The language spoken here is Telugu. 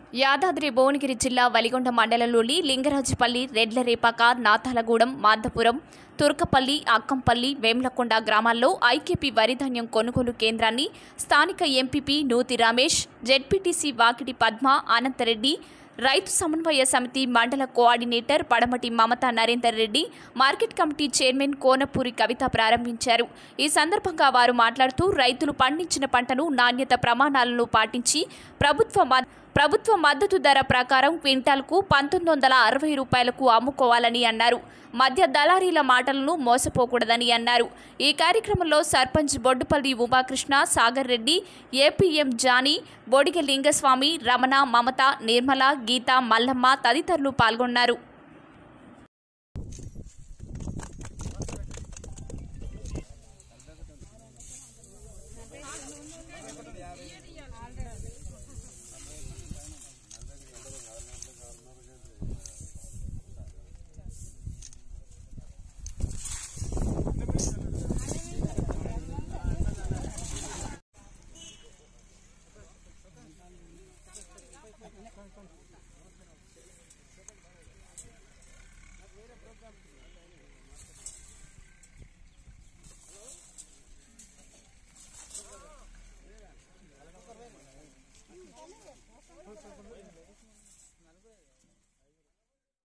యాదాద్రి భువనగిరి జిల్లా వలిగొండ మండలంలోని లింగరాజుపల్లి రెడ్లరేపాక నాతాలగూడెం మాధపురం తుర్కపల్లి అక్కంపల్లి వేమ్లకొండ గ్రామాల్లో ఐకేపీ వరిధాన్యం కొనుగోలు కేంద్రాన్ని స్థానిక ఎంపీపీ నూతి రమేష్ జెడ్పీటీసీ వాకిటి పద్మ అనంతరెడ్డి రైతు సమన్వయ సమితి మండల coordinator Padamati Mamatha Narender Reddy market committee chairman Konapuri Kavitha ప్రారంభించారు ఈ సందర్భంగా వారు మాట్లాడుతూ రైతులు పండించిన పంటను నాణ్యత ప్రమాణాలను పాటించి ప్రభుత్వ మద్- ప్రభుత్వ మద్దతు ధర ప్రకారం క్వింటాల్కు పంతొమ్మిది వందల అరవై రూపాయలకు అమ్ముకోవాలని అన్నారు మధ్య దళారీల మాటలను మోసపోకూడదని అన్నారు ఈ కార్యక్రమంలో సర్పంచ్ బొడ్డుపల్లి ఉమాకృష్ణ సాగర్ రెడ్డి ఏపీఎం జానీ బొడిగ లింగస్వామి రమణ మమత నిర్మల గీత మల్లమ్మ తదితరులు పాల్గొన్నారు